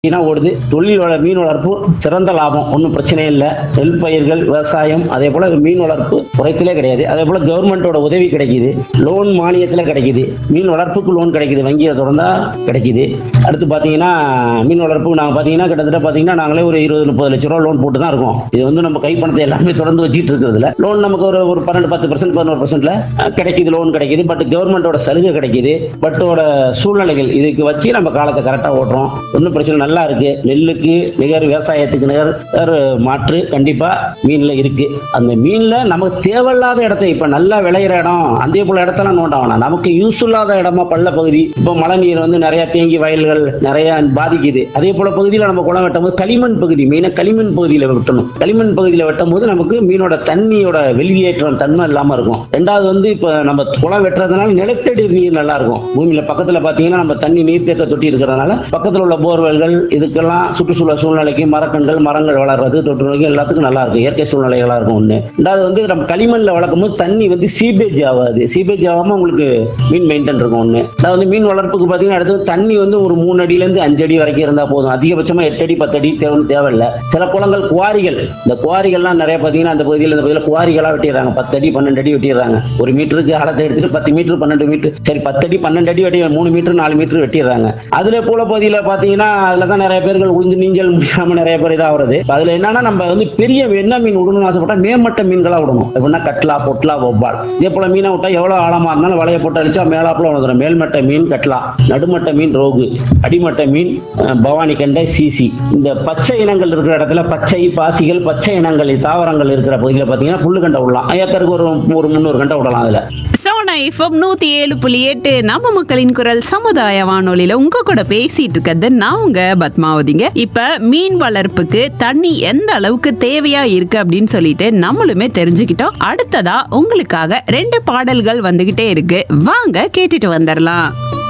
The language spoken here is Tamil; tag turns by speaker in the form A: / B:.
A: ஏன்னா ஓடுது தொழில் வள மீன் வளர்ப்பு சிறந்த லாபம் ஒன்றும் பிரச்சனை இல்லை நெல் பயிர்கள் விவசாயம் அதே போல மீன் வளர்ப்பு குறைத்திலே கிடையாது அதே போல கவர்மெண்டோட உதவி கிடைக்குது லோன் மானியத்தில் கிடைக்குது மீன் வளர்ப்புக்கு லோன் கிடைக்குது வங்கியை திறந்தா கிடைக்குது அடுத்து பார்த்தீங்கன்னா மீன் வளர்ப்பு நாங்கள் பார்த்தீங்கன்னா கிட்டத்தட்ட பார்த்தீங்கன்னா நாங்களே ஒரு இருபது முப்பது லட்ச ரூபா லோன் போட்டு தான் இருக்கோம் இது வந்து நம்ம கைப்பணத்தை எல்லாமே தொடர்ந்து வச்சுட்டு இருக்கிறதுல லோன் நமக்கு ஒரு ஒரு பன்னெண்டு பத்து பர்சன்ட் பதினோரு பர்சன்ட்ல கிடைக்குது லோன் கிடைக்குது பட் கவர்மெண்டோட சலுகை கிடைக்குது பட்டோட சூழ்நிலைகள் இதுக்கு வச்சு நம்ம காலத்தை கரெக்டாக ஓட்டுறோம் ஒன்றும் பிரச்சனை நல்லா இருக்கு நெல்லுக்கு நிகர் விவசாயத்துக்கு நிகர் வேறு மாற்று கண்டிப்பா மீன்ல இருக்கு அந்த மீன்ல நமக்கு தேவையில்லாத இடத்த இப்ப நல்லா விளையிற இடம் அதே போல இடத்தெல்லாம் நோண்ட வேணாம் நமக்கு யூஸ் இல்லாத இடமா பள்ள பகுதி இப்போ மழை நீர் வந்து நிறைய தேங்கி வயல்கள் நிறைய பாதிக்குது அதே போல பகுதியில் நம்ம குளம் வெட்டும் போது களிமண் பகுதி மெயினாக களிமண் பகுதியில் வெட்டணும் களிமண் பகுதியில் வெட்டும் போது நமக்கு மீனோட தண்ணியோட வெளியேற்றம் தன்மை இல்லாம இருக்கும் ரெண்டாவது வந்து இப்போ நம்ம குளம் வெட்டுறதுனால நிலத்தடி நீர் நல்லா இருக்கும் பூமியில பக்கத்துல பாத்தீங்கன்னா நம்ம தண்ணி நீர்த்தேக்க தொட்டி இருக்கிறதுனால பக்கத்துல உள்ள போர்வெல்கள் இதுக்கெல்லாம் சுற்றுச்சூழல் சூழ்நிலைக்கு மரக்கண்கள் மரங்கள் வளர்றது தொற்று நோய்க்கு எல்லாத்துக்கும் நல்லா இருக்கும் இயற்கை சூழ்நிலைகளா இருக்கும் ஒண்ணு ரெண்டாவது வந்து நம்ம களிமண்ல வளர்க்கும் போது தண்ணி வந்து சீபேஜ் ஆகாது சீபேஜ் ஆகாம உங்களுக்கு மீன் மெயின்டைன் இருக்கும் ஒண்ணு அதாவது மீன் வளர்ப்புக்கு பாத்தீங்கன்னா அடுத்து தண்ணி வந்து ஒரு மூணு அடியில இருந்து அஞ்சு அடி வரைக்கும் இருந்தா போதும் அதிகபட்சமா எட்டு அடி பத்து அடி தேவை தேவையில்லை சில குளங்கள் குவாரிகள் இந்த குவாரிகள்லாம் நிறைய பாத்தீங்கன்னா அந்த பகுதியில் இந்த பகுதியில் குவாரிகளா வெட்டிடுறாங்க பத்து அடி பன்னெண்டு அடி வெட்டிடுறாங்க ஒரு மீட்டருக்கு ஆழத்தை எடுத்துட்டு பத்து மீட்டர் பன்னெண்டு மீட்டர் சரி பத்து அடி பன்னெண்டு அடி வெட்டி மூணு மீட்டர் நாலு மீட்டர் வெட்டிடுறாங்க அதுல போல பகுதியில் பாத்தீங்கன்னா அதுல தான் நிறைய பேர்கள் உழுந்து நீஞ்சல் முடியாம நிறைய பேர் இதாகிறது அதுல என்னன்னா நம்ம வந்து பெரிய என்ன மீன் விடணும்னு ஆசைப்பட்டா மேம்பட்ட மீன்களா விடணும் எப்படின்னா கட்லா பொட்லா ஒப்பால் இதே போல மீனை விட்டா எவ்வளவு ஆழமா இருந்தாலும் வலைய போட்டு அடிச்சா மேலாப்புல வந்துடும் மேல்மட்ட மீன் கட்லா நடுமட்ட மீன் ரோகு அடிமட்ட மீன் அஹ், பவானி கண்டை சிசி இந்த பச்சை இனங்கள் இருக்கிற இடத்துல பச்சை பாசிகள் பச்சை இனங்கள் தாவரங்கள் இருக்கிற பகுதியில் பாத்தீங்கன்னா புல்லு கண்டை விடலாம் ஏக்கருக்கு ஒரு ஒரு முந்நூறு கண்டை விடலாம் அதுல
B: சோனா எஃப்எம் நூத்தி ஏழு புள்ளி எட்டு நம்ம மக்களின் குரல் சமுதாய வானொலியில உங்க கூட பேசிட்டு இருக்கிறது நான் உங்க பத்மாவதிங்க இப்ப மீன் வளர்ப்புக்கு தண்ணி எந்த அளவுக்கு தேவையா இருக்கு அப்படின்னு சொல்லிட்டு நம்மளுமே தெரிஞ்சுக்கிட்டோம் அடுத்ததா உங்களுக்காக ரெண்டு பாடல்கள் வந்துகிட்டே இருக்கு வாங்க கேட்டுட்டு வந்துடலாம்